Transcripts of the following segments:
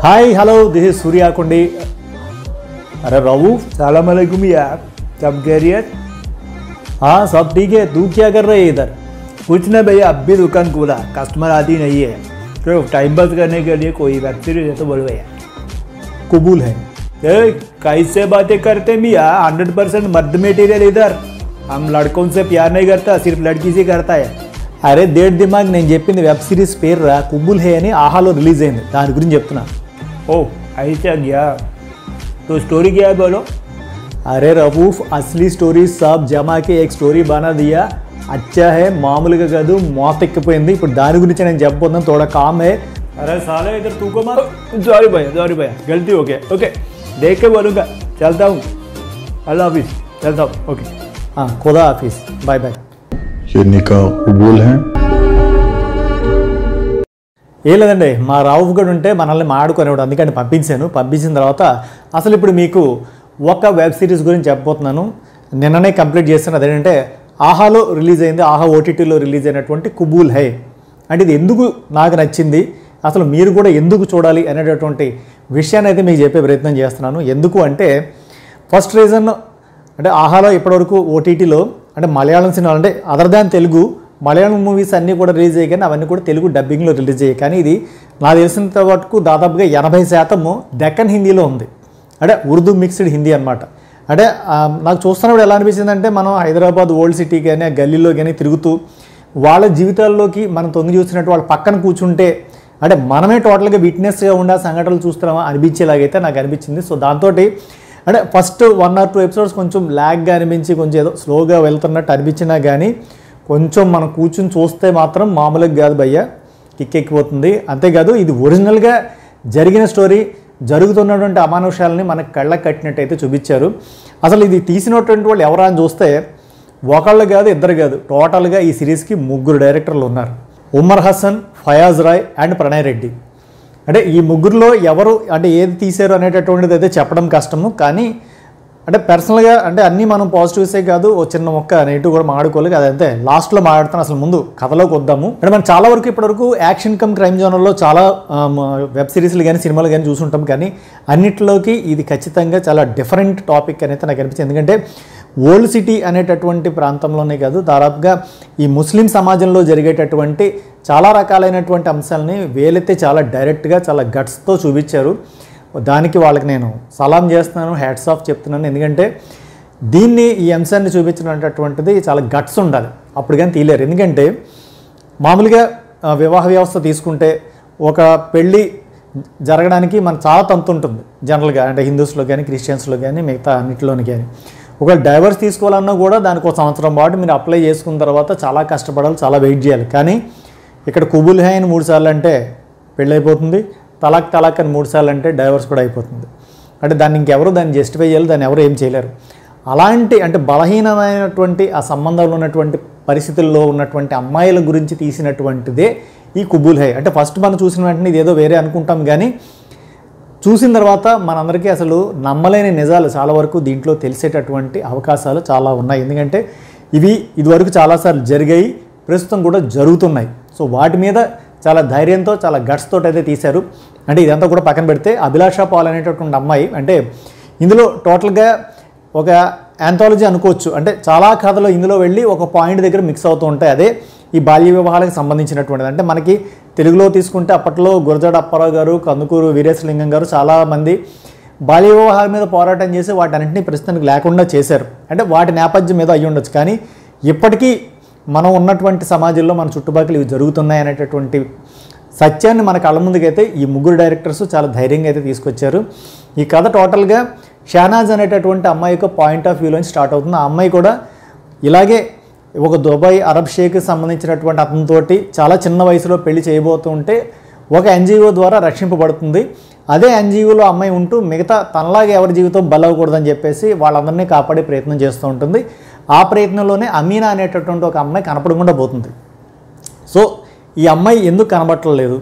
hi hello this is Surya Kundi अरे रवू सलाम अलैकुम यार सब खैरियत हाँ सब ठीक है तू क्या कर रही है इधर कुछ नहीं भैया अब भी दुकान खोला कस्टमर आती नहीं है तो टाइम पास करने के लिए कोई वेब सीरीज है तो बोलो भैया कबूल है ए, कैसे बातें करते मिया हंड्रेड परसेंट मर्द मेटीरियल इधर हम लड़कों से प्यार नहीं करता सिर्फ लड़की से करता है అరే దేడ్ దిమాగ్ నేను చెప్పింది వెబ్ సిరీస్ పేరు రా కుబుల్ హే అని ఆహాలో రిలీజ్ అయింది దాని గురించి చెప్తున్నా ఓ అయితే గయా तो स्टोरी क्या है बोलो अरे रवूफ असली स्टोरी सब जमा के एक స్టోరీ బనా దియా అచ్చా హే మామూలుగా కాదు మోత ఎక్కిపోయింది ఇప్పుడు దాని గురించి నేను చెప్పబోతున్నాను తోడా కామ్ హే अरे साले इधर तू को मार सॉरी भैया सॉरी भैया गलती हो गया ओके देख के बोलूँगा चलता हूँ अल्लाह हाफिज चलता हूँ ओके हाँ खुदा हाफिज बाय बाय ये निकाह कबूल है ఏం లేదండి మా రావు గడు ఉంటే మనల్ని మాడుకునేవాడు అందుకని పంపించాను పంపించిన తర్వాత అసలు ఇప్పుడు మీకు ఒక వెబ్ సిరీస్ గురించి చెప్పబోతున్నాను నిన్ననే కంప్లీట్ చేస్తాను అదేంటంటే ఆహాలో రిలీజ్ అయింది ఆహా ఓటీటీలో రిలీజ్ అయినటువంటి కుబూల్ హై అంటే ఇది ఎందుకు నాకు నచ్చింది అసలు మీరు కూడా ఎందుకు చూడాలి అనేటటువంటి విషయాన్ని అయితే మీకు చెప్పే ప్రయత్నం చేస్తున్నాను ఎందుకు అంటే ఫస్ట్ రీజన్ అంటే ఆహాలో ఇప్పటివరకు ఓటీటీలో అంటే మలయాళం సినిమాలు అంటే other than Telugu Malayalam movies అన్నీ కూడా రిలీజ్ అయ్యాయి కానీ అవన్నీ కూడా తెలుగు డబ్బింగ్లో రిలీజ్ అయ్యాయి కానీ ఇది నాకు తెలిసినంత వరకు దాదాపుగా ఎనభై శాతము దక్కన్ హిందీలో ఉంది అంటే ఉర్దూ మిక్స్డ్ హిందీ అనమాట అంటే ఆ, నాకు చూస్తున్నప్పుడు ఎలా అనిపించింది అంటే మనం హైదరాబాద్ ఓల్డ్ సిటీ కానీ ఆ గల్లీలో కానీ తిరుగుతూ వాళ్ళ జీవితాల్లోకి మనం తొంగి చూసినట్టు వాళ్ళ పక్కన కూర్చుంటే అంటే మనమే టోటల్గా విట్నెస్గా ఉండే ఆ సంఘటనలు చూస్తున్నామా అనిపించేలాగైతే నాకు అనిపించింది సో దాంతో అంటే first one or two episodes కొంచెం ల్యాగ్గా అనిపించి కొంచెం ఏదో స్లోగా వెళ్తున్నట్టు అనిపించినా కానీ కొంచెం మనం కూర్చుని చూస్తే మాత్రం మామూలుగా కాదు భయ్య కిక్కెక్కిపోతుంది అంతేకాదు ఇది ఒరిజినల్గా జరిగిన స్టోరీ జరుగుతున్నటువంటి అమానుషాలని మనకు కళ్ళకు కట్టినట్టయితే చూపించారు అసలు ఇది తీసినటువంటి వాళ్ళు ఎవరా అని చూస్తే ఒకళ్ళు కాదు ఇద్దరు కాదు టోటల్గా ఈ సిరీస్కి ముగ్గురు డైరెక్టర్లు ఉన్నారు ఉమర్ హసన్ ఫయాజ్ రాయ్ అండ్ ప్రణయ్ రెడ్డి అంటే ఈ ముగ్గురులో ఎవరు అంటే ఏది తీశారు అనేటటువంటిది అయితే చెప్పడం కష్టము కానీ అంటే పర్సనల్గా అంటే అన్నీ మనం పాజిటివ్సే కాదు ఓ చిన్న మొక్క నెగిటివ్ కూడా మాడుకోలేదు అదంతే లాస్ట్లో మాట్లాడుతాను అసలు ముందు కథలోకి వద్దాము అంటే మనం చాలా వరకు ఇప్పటివరకు యాక్షన్ కమ్ క్రైమ్ జోనర్లో చాలా వెబ్ సిరీస్లు కానీ సినిమాలు కానీ చూసుంటాం కానీ అన్నిటిలోకి ఇది ఖచ్చితంగా చాలా డిఫరెంట్ టాపిక్ అనేది నాకు అనిపించింది ఎందుకంటే ఓల్డ్ సిటీ అనేటటువంటి ప్రాంతంలోనే కాదు దాదాపుగా ఈ ముస్లిం సమాజంలో జరిగేటటువంటి చాలా రకాలైనటువంటి అంశాలని వేలైతే చాలా డైరెక్ట్గా చాలా గట్స్తో చూపించారు దానికి వాళ్ళకి నేను సలాం చేస్తున్నాను హ్యాట్స్ ఆఫ్ చెప్తున్నాను ఎందుకంటే దీన్ని ఈ అంశాన్ని చూపించినటువంటిది చాలా గట్స్ ఉండాలి అప్పుడు కానీ తీయలేరు ఎందుకంటే మామూలుగా ఆ, వివాహ వ్యవస్థ తీసుకుంటే ఒక పెళ్ళి జరగడానికి మనకు చాలా తంతు ఉంటుంది జనరల్గా అంటే హిందూస్లో కానీ క్రిస్టియన్స్లో కానీ మిగతా అన్నిటిలోని కానీ ఒకవేళ డైవర్స్ తీసుకోవాలన్నా కూడా దానికి ఒక సంవత్సరం పాటు మీరు అప్లై చేసుకున్న తర్వాత చాలా కష్టపడాలి చాలా వెయిట్ చేయాలి కానీ ఇక్కడ కుబుల్ హై అని మూడు సార్లు అంటే పెళ్ళి అయిపోతుంది తలాక్ తలాక్ అని మూడు సార్లు అంటే డైవర్స్ కూడా అయిపోతుంది అంటే దాన్ని ఇంకెవరు దాన్ని జస్టిఫై చేయాలి దాన్ని ఎవరు ఏం చేయలేరు అలాంటి అంటే బలహీనమైనటువంటి ఆ సంబంధంలో ఉన్నటువంటి పరిస్థితుల్లో ఉన్నటువంటి అమ్మాయిల గురించి తీసినటువంటిదే ఈ కుబుల్ హై అంటే ఫస్ట్ మనం చూసిన వెంటనే ఇది ఏదో వేరే అనుకుంటాం కానీ చూసిన తర్వాత మనందరికీ అసలు నమ్మలేని నిజాలు చాలా వరకు దీంట్లో తెలిసేటటువంటి అవకాశాలు చాలా ఉన్నాయి ఎందుకంటే ఇవి ఇదివరకు చాలాసార్లు జరిగాయి ప్రస్తుతం కూడా జరుగుతున్నాయి సో వాటి మీద చాలా ధైర్యంతో చాలా గట్స్ తోటి అయితే తీశారు అంటే ఇదంతా కూడా పక్కన పెడితే అభిలాష పాల్ అనేటటువంటి అమ్మాయి అంటే ఇందులో టోటల్గా ఒక యాంథాలజీ అనుకోవచ్చు అంటే చాలా కథలు ఇందులో వెళ్ళి ఒక పాయింట్ దగ్గర మిక్స్ అవుతూ ఉంటాయి అదే ఈ బాల్య వివాహాలకు సంబంధించినటువంటిది అంటే మనకి తెలుగులో తీసుకుంటే అప్పట్లో గురజాడ అప్పారావు గారు కందుకూరు వీరేశలింగం గారు చాలామంది బాల్య వివాహాల మీద పోరాటం చేసి వాటన్నింటినీ ప్రస్తుతానికి లేకుండా చేశారు అంటే వాటి నేపథ్యం మీద అయ్యి ఉండొచ్చు కానీ ఇప్పటికీ మనం ఉన్నటువంటి సమాజంలో మన చుట్టుపక్కల ఇవి జరుగుతున్నాయి అనేటటువంటి సత్యాన్ని మన కళ్ళ ముందుకైతే ఈ ముగ్గురు డైరెక్టర్స్ చాలా ధైర్యంగా అయితే తీసుకొచ్చారు ఈ కథ టోటల్గా షానాజ్ అనేటటువంటి అమ్మాయి యొక్క పాయింట్ ఆఫ్ వ్యూలోంచి స్టార్ట్ అవుతుంది ఆ అమ్మాయి కూడా ఇలాగే ఒక దుబాయ్ అరబ్ షేక్కి సంబంధించినటువంటి అతనితోటి చాలా చిన్న వయసులో పెళ్లి చేయబోతుంటే ఒక ఎన్జిఓ ద్వారా రక్షింపబడుతుంది అదే ఎన్జిఓలో అమ్మాయి ఉంటూ మిగతా తనలాగా ఎవరి జీవితం బలవకూడదని చెప్పేసి వాళ్ళందరినీ కాపాడే ప్రయత్నం చేస్తూ ఉంటుంది ఆ ప్రయత్నంలోనే అమీనా అనేటటువంటి ఒక అమ్మాయి కనపడకుండా పోతుంది సో ఈ అమ్మాయి ఎందుకు కనబట్టలేదు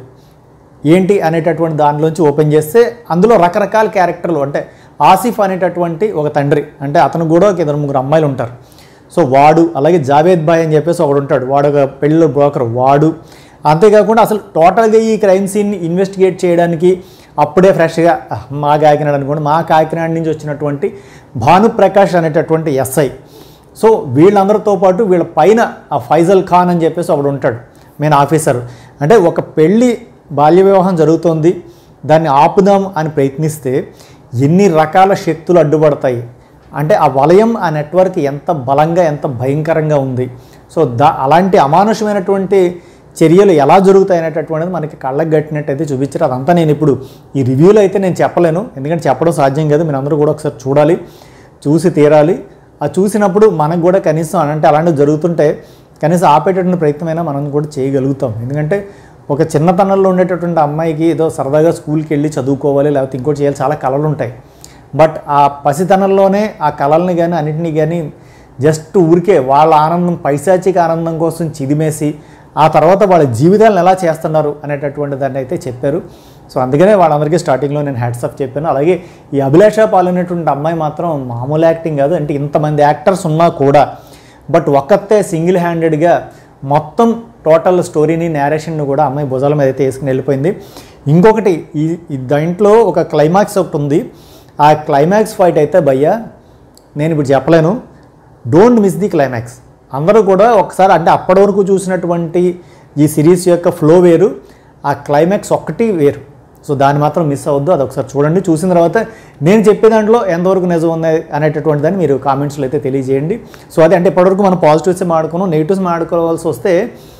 ఏంటి అనేటటువంటి దానిలోంచి ఓపెన్ చేస్తే అందులో రకరకాల క్యారెక్టర్లు అంటే ఆసిఫ్ అనేటటువంటి ఒక తండ్రి అంటే అతను కూడా ఒక ఇద్దరు ముగ్గురు అమ్మాయిలు ఉంటారు సో వాడు అలాగే జావేద్ బాయ్ అని చెప్పేసి ఒకడు ఉంటాడు వాడు ఒక పెళ్ళి బ్రోకర్ వాడు అంతేకాకుండా అసలు టోటల్గా ఈ క్రైమ్ సీన్ని ఇన్వెస్టిగేట్ చేయడానికి అప్పుడే ఫ్రెష్గా "ఆ, మా కాకినాడ అనుకోండి మా కాకినాడ నుంచి వచ్చినటువంటి భానుప్రకాష్ అనేటటువంటి ఎస్ఐ సో వీళ్ళందరితో పాటు వీళ్ళ పైన ఆ ఫైజల్ ఖాన్ అని చెప్పేసి ఒకడు ఉంటాడు మెయిన్ ఆఫీసర్ అంటే ఒక పెళ్ళి బాల్య వివాహం జరుగుతోంది దాన్ని ఆపుదాం అని ప్రయత్నిస్తే ఎన్ని రకాల శక్తులు అడ్డుపడతాయి అంటే ఆ వలయం ఆ నెట్వర్క్ ఎంత బలంగా ఎంత భయంకరంగా ఉంది సో దా అలాంటి అమానుషమైనటువంటి చర్యలు ఎలా జరుగుతాయి అనేటటువంటిది మనకి కళ్ళకు కట్టినట్టయితే చూపించారు అదంతా నేను ఇప్పుడు ఈ రివ్యూలో అయితే నేను చెప్పలేను ఎందుకంటే చెప్పడం సాధ్యం కాదు మీరు అందరూ కూడా ఒకసారి చూడాలి చూసి తీరాలి ఆ చూసినప్పుడు మనకు కూడా కనీసం అంటే అలాంటివి జరుగుతుంటే కనీసం ఆపేటటువంటి ప్రయత్నమైనా మనం కూడా చేయగలుగుతాం ఎందుకంటే ఒక చిన్నతనంలో ఉండేటటువంటి అమ్మాయికి ఏదో సరదాగా స్కూల్కి వెళ్ళి చదువుకోవాలి లేకపోతే ఇంకోటి చేయాలి చాలా కళలు ఉంటాయి బట్ ఆ పసితనంలోనే ఆ కళల్ని కానీ అన్నింటినీ కానీ జస్ట్ ఊరికే వాళ్ళ ఆనందం పైశాచిక ఆనందం కోసం చిదిమేసి ఆ తర్వాత వాళ్ళ జీవితాలను ఎలా చేస్తున్నారు అనేటటువంటి దాన్ని అయితే చెప్పారు సో అందుకనే వాళ్ళందరికీ స్టార్టింగ్లో నేను హ్యాట్సప్ చెప్పాను అలాగే ఈ అభిలాష పాలనేటువంటి అమ్మాయి మాత్రం మామూలు యాక్టింగ్ కాదు అంటే ఇంతమంది యాక్టర్స్ ఉన్నా కూడా బట్ ఒక్కతే సింగిల్ హ్యాండెడ్గా మొత్తం టోటల్ స్టోరీని నేరేషన్ని కూడా అమ్మాయి భుజాల మీద అయితే వేసుకుని వెళ్ళిపోయింది ఇంకొకటి ఈ ఈ దాంట్లో ఒక క్లైమాక్స్ ఒకటి ఉంది ఆ క్లైమాక్స్ ఫైట్ అయితే భయ్యా నేను ఇప్పుడు చెప్పలేను డోంట్ మిస్ ది క్లైమాక్స్ అందరూ కూడా ఒకసారి అంటే అప్పటి వరకు చూసినటువంటి ఈ సిరీస్ యొక్క ఫ్లో వేరు ఆ క్లైమాక్స్ ఒక్కటి వేరు సో దాన్ని మాత్రం మిస్ అవ్వద్దు అది ఒకసారి చూడండి చూసిన తర్వాత నేను చెప్పే దాంట్లో ఎంతవరకు నిజం ఉంది అనేటటువంటి దాన్ని మీరు కామెంట్స్లో అయితే తెలియజేయండి సో అదే అంటే ఇప్పటివరకు మనం పాజిటివ్స్ మాడుకున్నాం నెగిటివ్స్ మాడుకోవాల్సి వస్తే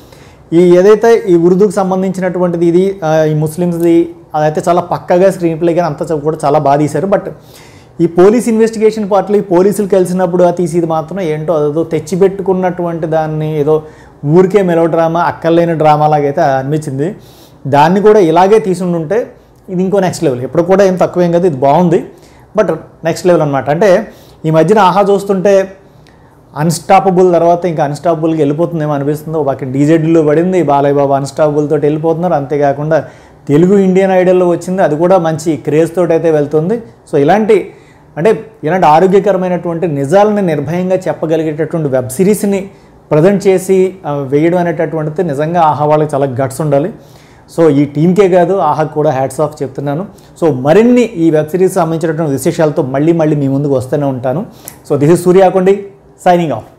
ఈ ఏదైతే ఈ ఉర్దూకి సంబంధించినటువంటిది ఇది ఆ, ఈ ముస్లిమ్స్ది అదైతే చాలా పక్కగా స్క్రీన్ ప్లే కానీ అంతా కూడా చాలా బాగా తీశారు బట్ ఈ పోలీస్ ఇన్వెస్టిగేషన్ పార్ట్లు ఈ పోలీసులు కలిసినప్పుడు ఆ తీసేది మాత్రం ఏంటో అదేదో తెచ్చిపెట్టుకున్నటువంటి దాన్ని ఏదో ఊరికే మెలో డ్రామా అక్కర్లేని డ్రామా లాగైతే అనిపించింది దాన్ని కూడా ఇలాగే తీసుండుంటే ఇది ఇంకో నెక్స్ట్ లెవెల్ ఎప్పుడు కూడా ఏం తక్కువేం కదా ఇది బాగుంది బట్ నెక్స్ట్ లెవెల్ అనమాట అంటే ఈ మధ్యన ఆహా చూస్తుంటే అన్స్టాపబుల్ తర్వాత ఇంకా అన్స్టాపబుల్కి వెళ్ళిపోతుందేమో అనిపిస్తుంది ఒక పక్కన డీజెడ్లో పడింది బాలయ్య బాబు అన్స్టాపబుల్ తోటి వెళ్ళిపోతున్నారు అంతేకాకుండా తెలుగు ఇండియన్ ఐడల్లో వచ్చింది అది కూడా మంచి క్రేజ్ తోటి అయితే వెళ్తుంది సో ఇలాంటి అంటే ఇలాంటి ఆరోగ్యకరమైనటువంటి నిజాలని నిర్భయంగా చెప్పగలిగేటటువంటి వెబ్ సిరీస్ని ప్రజెంట్ చేసి ఆ, వేయడం అనేటటువంటిది నిజంగా ఆహా వాళ్ళకి చాలా గట్స్ ఉండాలి సో ఈ టీంకే కాదు ఆహా కూడా హ్యాట్స్ ఆఫ్ చెప్తున్నాను సో మరిన్ని ఈ వెబ్ సిరీస్ సంబంధించినటువంటి విశేషాలతో మళ్ళీ మళ్ళీ మీ ముందుకు వస్తూనే ఉంటాను so this is Suryakondi signing of